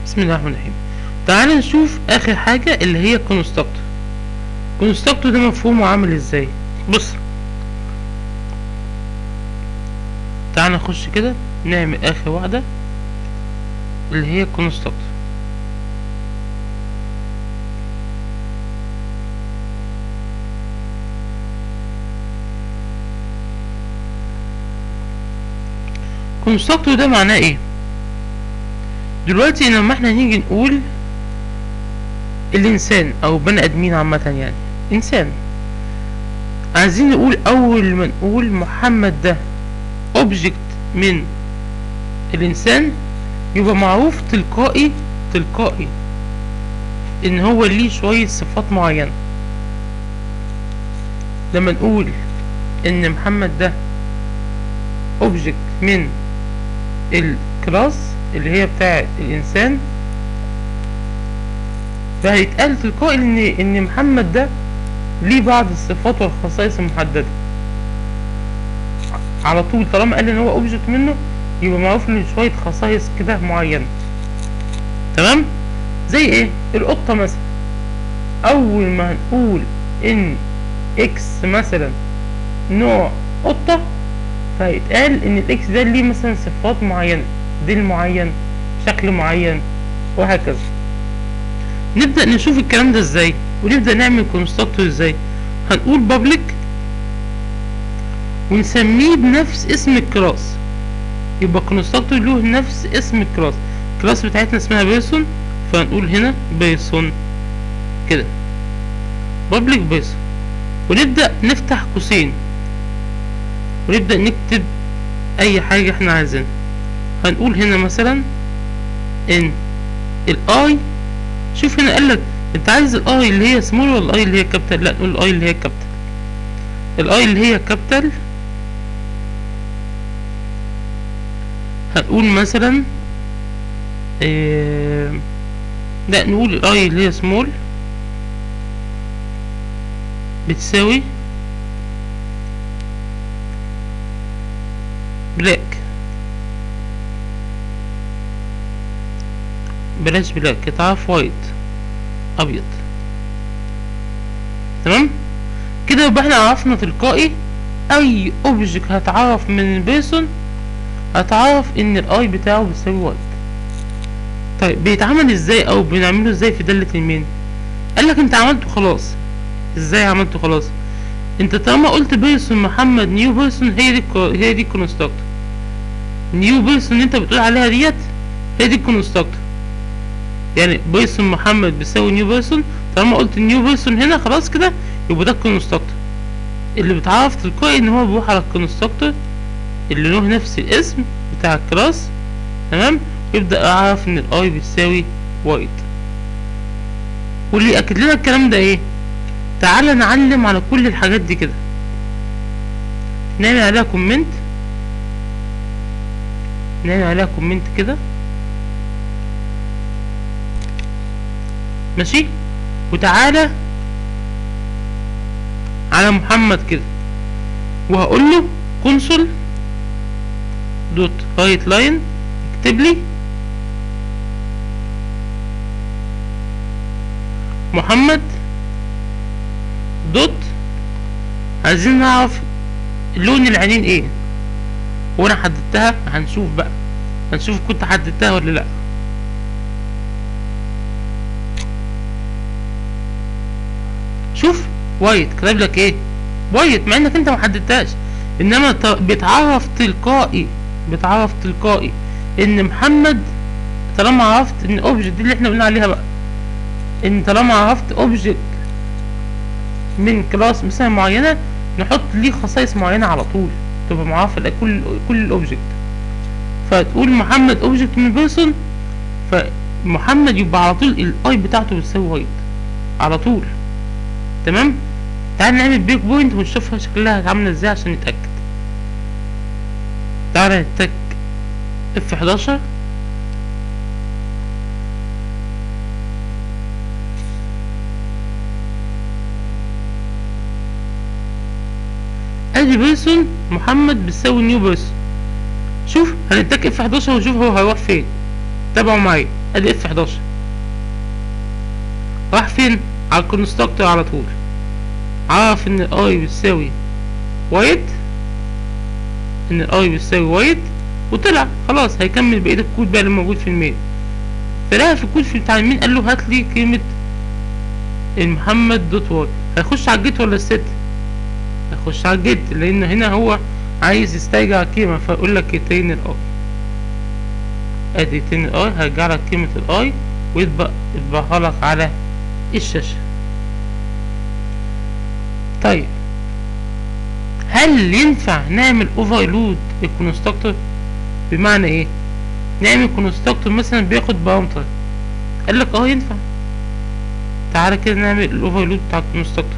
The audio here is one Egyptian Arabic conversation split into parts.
بسم الله الرحمن الرحيم تعال نشوف اخر حاجة اللي هي كونستراكتور كونستراكتور ده مفهومه عامل ازاي بص تعال نخش كده نعمل اخر واحدة اللي هي كونستراكتور كونستراكتور ده معناه ايه دلوقتي لما احنا هنيجي نقول الانسان او بني ادمين عامة يعني انسان عايزين نقول اول ما نقول محمد ده اوبجكت من الانسان يبقى معروف تلقائي تلقائي ان هو ليه شوية صفات معينة لما نقول ان محمد ده اوبجكت من الكلاس اللي هي بتاعة الانسان فهيتقال تلقائي ان ان محمد ده ليه بعض الصفات والخصائص المحددة على طول طالما قال ان هو اوبجكت منه يبقى معروف ان شوية خصائص كده معينة تمام زي ايه القطة مثلا اول ما هنقول ان اكس مثلا نوع قطة فهيتقال ان الاكس ده ليه مثلا صفات معينة ديل معين شكل معين وهكذا نبدأ نشوف الكلام ده ازاي ونبدأ نعمل كونستراكتور ازاي هنقول بابليك ونسميه بنفس اسم الكلاس يبقى كونستراكتور له نفس اسم الكلاس الكلاس بتاعتنا اسمها بيرسون فهنقول هنا بيرسون كده بابليك بيرسون ونبدأ نفتح قوسين ونبدأ نكتب أي حاجة احنا عايزينها هنقول هنا مثلا ان الاي شوف هنا قالك انت عايز الاي اللي هي سمول ولا الاي اللي هي كابيتال لا نقول الاي اللي هي كابيتال الاي اللي هي كابيتال هنقول مثلا اه لا نقول الاي اللي هي سمول بتساوي بلاك بلاش بلاك يتعرف وايت ابيض تمام كده يبقى احنا عرفنا تلقائي اي اوبجكت هتعرف من البيرسون هتعرف ان الاي بتاعه بيساوي وايت طيب بيتعمل ازاي او بنعمله ازاي في دالة المين قالك انت عملته خلاص ازاي عملته خلاص انت طالما قلت بيرسون محمد نيو بيرسون هي دي هي دي الكونستراكتور نيو بيرسون اللي انت بتقول عليها ديت هي دي الكونستراكتور يعني بيرسون محمد بيساوي نيو بيرسون طالما قلت نيو بيرسون هنا خلاص كده يبقى ده الكونستراكتور اللي بتعرف تلقائي ان هو بيروح على الكونستراكتور اللي له نفس الاسم بتاع الكلاس تمام يبدأ اعرف ان الاي بتساوي وايت واللي يأكد لنا الكلام ده ايه تعالى نعلم على كل الحاجات دي كده نعمل عليها كومنت نعمل عليها كومنت كده ماشي وتعالى على محمد كده وهقول له كونسول دوت رايت لاين اكتب لي محمد دوت عايزين نعرف لون العينين ايه وانا حددتها هنشوف بقى هنشوف كنت حددتها ولا لا شوف وايت كتب لك ايه وايت مع انك انت ما حددتهاش انما بتعرف تلقائي بتعرف تلقائي ان محمد طالما عرفت ان اوبجكت دي اللي احنا قلنا عليها بقى ان طالما عرفت اوبجكت من كلاس مثلا معينة نحط ليه خصائص معينة على طول تبقى معرفة كل كل الاوبجكت فتقول محمد اوبجكت من بيرسون فمحمد يبقى على طول الاي بتاعته بتساوي وايت على طول تمام تعال نعمل بيك بوينت ونشوفها شكلها عاملة ازاي عشان نتأكد تعال نتك اف 11 ادي بيرسون محمد بتساوي نيو بيرسون شوف هنتك اف 11 ونشوف هو هيروح فين تابعوا معايا ادي اف 11 راح فين على الكونستراكتور على طول عرف ان الاي بتساوي وايد ان الاي بتساوي وايد وطلع خلاص هيكمل بقية الكود بقى اللي موجود في المين فلقى في الكود في بتاع المين قال له هات لي قيمة المحمد دوت واي هيخش على الجيت ولا الست هيخش على الجيت لان هنا هو عايز يسترجع قيمة فيقول لك ترين الاي ادي ترين الاي هيرجع لك قيمة الاي ويطبق يطبعها لك على الشاشة طيب هل ينفع نعمل اوفرلود الكونستراكتور بمعنى ايه نعمل كونستراكتور مثلا بياخد بارامتر قال لك اه ينفع تعالى كده نعمل الاوفرلود بتاع الكونستراكتور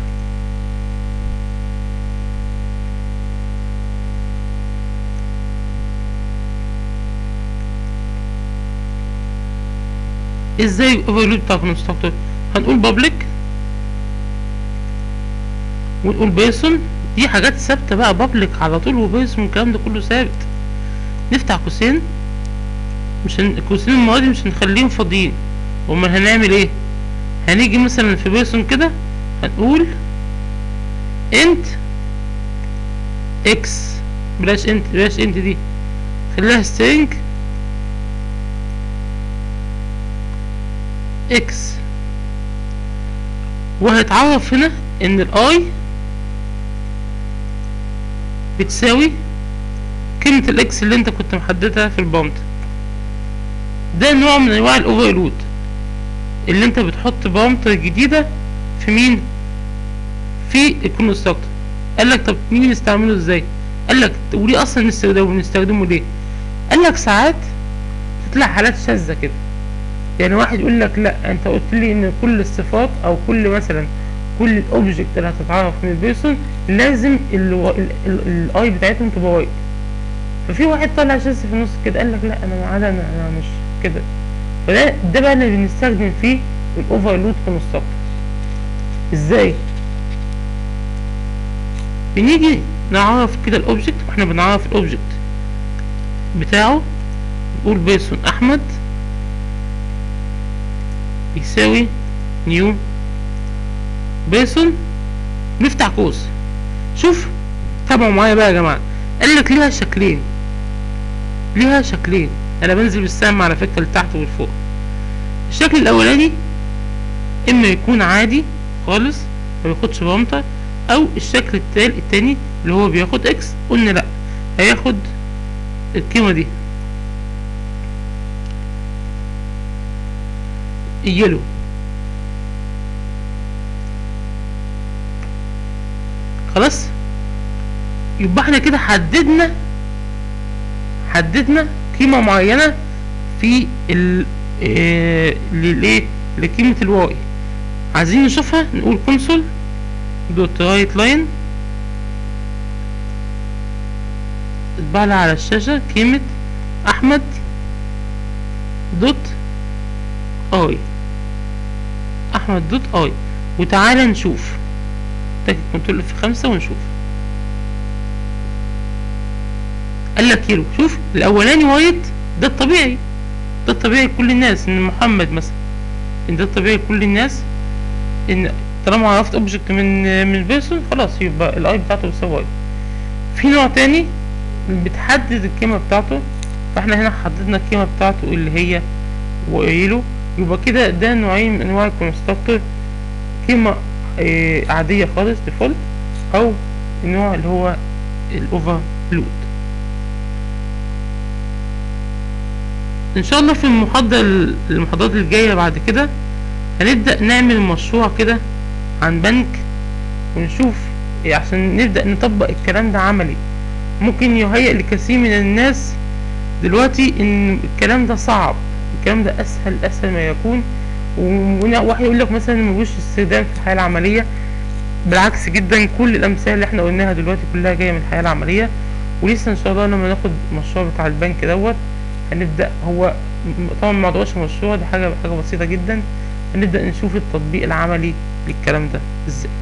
ازاي الاوفرلود بتاع الكونستراكتور هنقول بابليك ونقول بيرسون دي حاجات ثابته بقى بابليك على طول وبيرسون الكلام ده كله ثابت نفتح قوسين مش هن... القوسين المره دي مش هنخليهم فاضيين امال هنعمل ايه هنيجي مثلا في بيرسون كده هنقول انت اكس بلاش انت بلاش انت دي خليها سترينج اكس وهيتعرف هنا ان الاي بتساوي قيمة الاكس اللي انت كنت محددها في البامت ده نوع من انواع الاوفرلود اللي انت بتحط بامتر جديدة في مين في الكونستراكتور قال لك طب مين نستعمله ازاي قال لك وليه اصلا نستخدمه نستخدمه ليه قال لك ساعات تطلع حالات شاذة كده يعني واحد يقول لك لا انت قلت لي ان كل الصفات او كل مثلا كل الاوبجكت اللي هتتعرف من البيرسون لازم الاي بتاعتهم تبقى وايد ففي واحد طلع شاذ في النص كده قال لك لا انا ما عدا انا, أنا مش كده فده ده بقى اللي بنستخدم فيه الاوفرلود كونستراكتور ازاي بنيجي نعرف كده الاوبجكت واحنا بنعرف الاوبجكت بتاعه نقول بيرسون احمد بيساوي نيو بيرسون نفتح قوس شوف تابعوا معايا بقى يا جماعه قال لك ليها شكلين ليها شكلين انا بنزل بالسهم على فكره لتحت ولفوق الشكل الاولاني اما يكون عادي خالص ما بياخدش بامتر او الشكل التالي التاني اللي هو بياخد اكس قلنا لا هياخد القيمه دي يلو خلاص يبقى احنا كده حددنا حددنا قيمة معينة في ال اه للايه لقيمة الواي عايزين نشوفها نقول كونسول دوت رايت لاين اتبع لي على الشاشة قيمة احمد دوت اي احمد دوت اي وتعالى نشوف تاكد كنترول في خمسة ونشوف قال لك كيلو شوف الاولاني وايد ده الطبيعي ده الطبيعي لكل الناس ان محمد مثلا ان ده الطبيعي لكل الناس ان طالما عرفت اوبجكت من من بيرسون خلاص يبقى الاي بتاعته بتساوي وايد في نوع تاني بتحدد القيمة بتاعته فاحنا هنا حددنا القيمة بتاعته اللي هي وقيله يبقى كده ده نوعين من انواع الكونستراكتور قيمة اه عادية خالص ديفولت او النوع اللي هو الاوفرلود ان شاء الله في المحاضرة المحاضرات الجاية بعد كده هنبدأ نعمل مشروع كده عن بنك ونشوف إيه عشان نبدأ نطبق الكلام ده عملي ممكن يهيئ لكثير من الناس دلوقتي ان الكلام ده صعب الكلام ده اسهل اسهل ما يكون وواحد يقول لك مثلا ملوش استخدام في الحياة العملية بالعكس جدا كل الامثله اللي احنا قلناها دلوقتي كلها جايه من الحياه العمليه ولسه ان شاء الله لما ناخد المشروع بتاع البنك دوت هنبدا هو طبعا ما موضوعش مشروع دي حاجه حاجه بسيطه جدا هنبدا نشوف التطبيق العملي للكلام ده ازاي